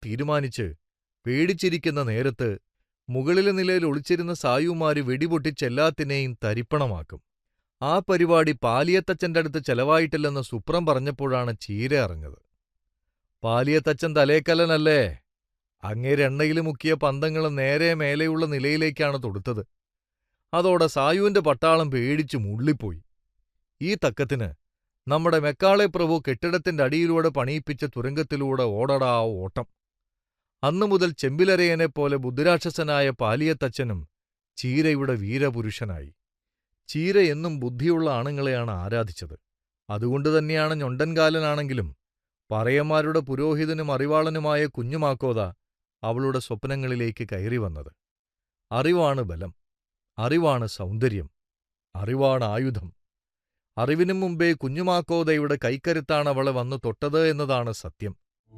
തീരുമാനിച്ച് പേടിച്ചിരിക്കുന്ന നേരത്ത് മുകളിലെ നിലയിൽ ഒളിച്ചിരുന്ന സായുമാര് വെടിപൊട്ടിച്ച് എല്ലാത്തിനെയും തരിപ്പണമാക്കും ആ പരിപാടി പാലിയത്തച്ഛന്റെ അടുത്ത് ചെലവായിട്ടില്ലെന്ന് സുപ്രം പറഞ്ഞപ്പോഴാണ് ചീര അറിഞ്ഞത് പാലിയത്തച്ഛൻ തലേക്കല്ലനല്ലേ അങ്ങേര് എണ്ണയിൽ മുക്കിയ പന്തങ്ങൾ നേരെ മേലെയുള്ള നിലയിലേക്കാണ് തൊടുത്തത് അതോടെ സായുവിന്റെ പട്ടാളം പേടിച്ചു മുള്ളിപ്പോയി ഈ തക്കത്തിന് നമ്മുടെ മെക്കാളെ പ്രഭു കെട്ടിടത്തിന്റെ അടിയിലൂടെ പണിയിപ്പിച്ച തുരങ്കത്തിലൂടെ ഓടടാ ഓട്ടം അന്നു മുതൽ ചെമ്പിലരയനെപ്പോലെ ബുദ്ധിരാക്ഷസനായ പാലിയത്തച്ഛനും ചീരയുടെ വീരപുരുഷനായി ചീര എന്നും ബുദ്ധിയുള്ള ആണുങ്ങളെയാണ് ആരാധിച്ചത് അതുകൊണ്ട് തന്നെയാണ് ഞൊണ്ടൻകാലനാണെങ്കിലും പറയന്മാരുടെ പുരോഹിതനും അറിവാളനുമായ കുഞ്ഞുമാക്കോത അവളുടെ സ്വപ്നങ്ങളിലേക്ക് കയറി വന്നത് അറിവാണ് ബലം അറിവാണ് സൗന്ദര്യം അറിവാണ് ആയുധം അറിവിനും മുമ്പേ കുഞ്ഞുമാക്കോതയുടെ കൈക്കരുത്താണ് അവളെ വന്നു തൊട്ടത് എന്നതാണ് സത്യം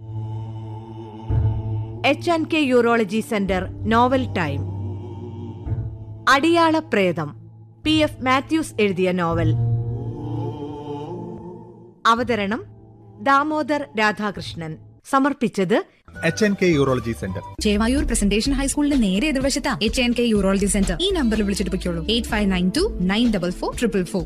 H and K urology centre novel time അടിയാള പ്രേതം പി എഫ് മാത്യൂസ് എഴുതിയ നോവൽ അവതരണം ദാമോദർ രാധാകൃഷ്ണൻ സമർപ്പിച്ചത് H N K urology centre Chevayur presentation ഹൈസ്കൂളിന്റെ നേരെ എതിർവശത്താ H N K urology centre ഈ നമ്പറിൽ വിളിച്ചിട്ട് പൊയ്ക്കോളൂ eight five nine two nine double four triple four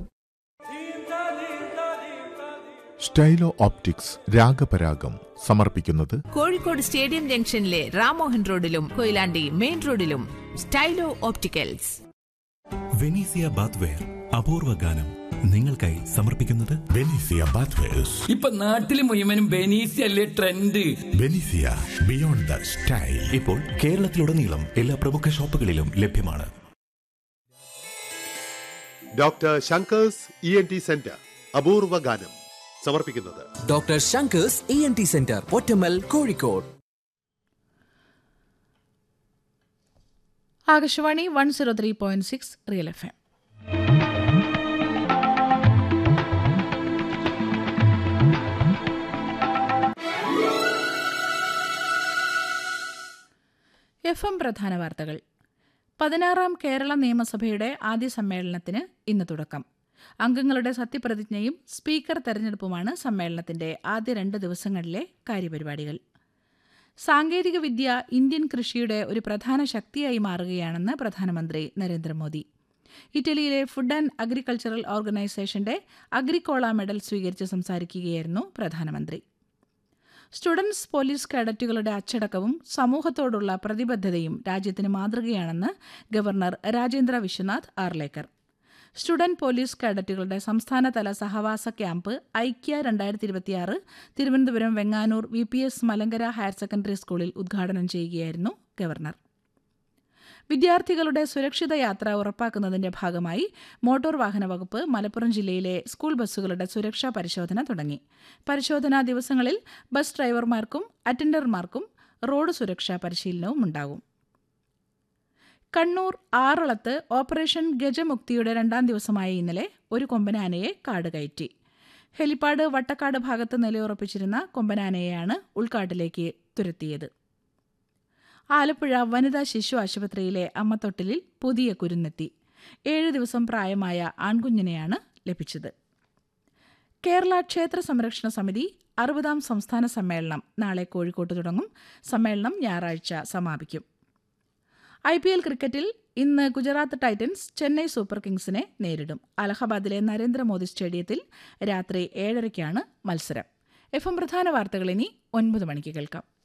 Stylo Optics രാഗപരാഗം സമർപ്പിക്കുന്നത് കോഴിക്കോട് സ്റ്റേഡിയം ജംഗ്ഷനിലെ റാമോഹൻ റോഡിലും കൊയിലാണ്ടി മെയിൻ റോഡിലും സ്റ്റൈലോ ഓപ്റ്റിക്കൽസ് വെനീസിയ ബാത്ത്വെയർ അപൂർവ ഗാനം നിങ്ങൾക്കായി സമർപ്പിക്കുന്നത് ബെനീസിയ ബാത്വേഴ്സ് ഇപ്പൊ നാട്ടില് മുഴുവനും ബെനീസി അല്ലേ ട്രെൻഡ് ബെനീസിയ ബിയോണ്ട് ദ സ്റ്റൈൽ ഇപ്പോൾ കേരളത്തിലുടനീളം എല്ലാ പ്രമുഖ ഷോപ്പുകളിലും ലഭ്യമാണ് doctor Shanker's E N T centre അപൂർവ ഗാനം സമർപ്പിക്കുന്നത് doctor Shanker's E N T centre Ottammal Kozhikode Akashvani one zero three point six real F M F M പ്രധാന വാർത്തകൾ പതിനാറാം കേരള നിയമസഭയുടെ ആദ്യ സമ്മേളനത്തിന് ഇന്ന് തുടക്കം അംഗങ്ങളുടെ സത്യപ്രതിജ്ഞയും സ്പീക്കർ തെരഞ്ഞെടുപ്പുമാണ് സമ്മേളനത്തിന്റെ ആദ്യ രണ്ട് ദിവസങ്ങളിലെ കാര്യപരിപാടികൾ സാങ്കേതികവിദ്യ ഇന്ത്യൻ കൃഷിയുടെ ഒരു പ്രധാന ശക്തിയായി മാറുകയാണെന്ന് പ്രധാനമന്ത്രി നരേന്ദ്രമോദി ഇറ്റലിയിലെ ഫുഡ് ആൻഡ് അഗ്രികൾച്ചറൽ ഓർഗനൈസേഷന്റെ അഗ്രിക്കോള മെഡൽ സ്വീകരിച്ച് സംസാരിക്കുകയായിരുന്നു പ്രധാനമന്ത്രി സ്റ്റുഡൻസ് പോലീസ് കേഡറ്റുകളുടെ അച്ചടക്കവും സമൂഹത്തോടുള്ള പ്രതിബദ്ധതയും രാജ്യത്തിന് മാതൃകയാണെന്ന് governor Rajendra Vishwanath Arlekar student police കേഡറ്റുകളുടെ സംസ്ഥാനതല സഹവാസ ക്യാമ്പ് ഐക്യ രണ്ടായിരത്തി ഇരുപത്തിയാറ് Thiruvananthapuram Venganoor V P S Malankara higher secondary സ്കൂളിൽ ഉദ്ഘാടനം ചെയ്യുകയായിരുന്നു ഗവർണർ വിദ്യാർത്ഥികളുടെ സുരക്ഷിത യാത്ര ഉറപ്പാക്കുന്നതിന്റെ ഭാഗമായി മോട്ടോർ വാഹന വകുപ്പ് മലപ്പുറം ജില്ലയിലെ സ്കൂൾ ബസ്സുകളുടെ സുരക്ഷാ പരിശോധന തുടങ്ങി പരിശോധനാ ദിവസങ്ങളിൽ ബസ് ഡ്രൈവർമാർക്കും അറ്റൻഡർമാർക്കും റോഡ് സുരക്ഷാ പരിശീലനവും ഉണ്ടാകും കണ്ണൂർ ആറളത്ത് ഓപ്പറേഷൻ ഗജമുക്തിയുടെ രണ്ടാം ദിവസമായ ഇന്നലെ ഒരു കൊമ്പനാനയെ കാട് കയറ്റി ഹെലിപ്പാഡ് വട്ടക്കാട് ഭാഗത്ത് നിലയുറപ്പിച്ചിരുന്ന കൊമ്പനാനയെയാണ് ഉൾക്കാട്ടിലേക്ക് തുരത്തിയത് ആലപ്പുഴ വനിതാ ശിശു ആശുപത്രിയിലെ അമ്മത്തൊട്ടിലിൽ പുതിയ കുരുന്നെത്തി ഏഴ് ദിവസം പ്രായമായ ആൺകുഞ്ഞിനെയാണ് ലഭിച്ചത് കേരള ക്ഷേത്ര സംരക്ഷണ സമിതി അറുപതാം സംസ്ഥാന സമ്മേളനം നാളെ കോഴിക്കോട്ട് തുടങ്ങും സമ്മേളനം ഞായറാഴ്ച സമാപിക്കും ഐ പി എൽ ക്രിക്കറ്റിൽ ഇന്ന് ഗുജറാത്ത് ടൈറ്റൻസ് ചെന്നൈ സൂപ്പർ കിങ്സിനെ നേരിടും അലഹബാദിലെ നരേന്ദ്രമോദി സ്റ്റേഡിയത്തിൽ രാത്രി ഏഴരയ്ക്കാണ് മത്സരം എഫ് എം പ്രധാന വാർത്തകൾ ഇനി ഒൻപത് മണിക്ക് കേൾക്കാം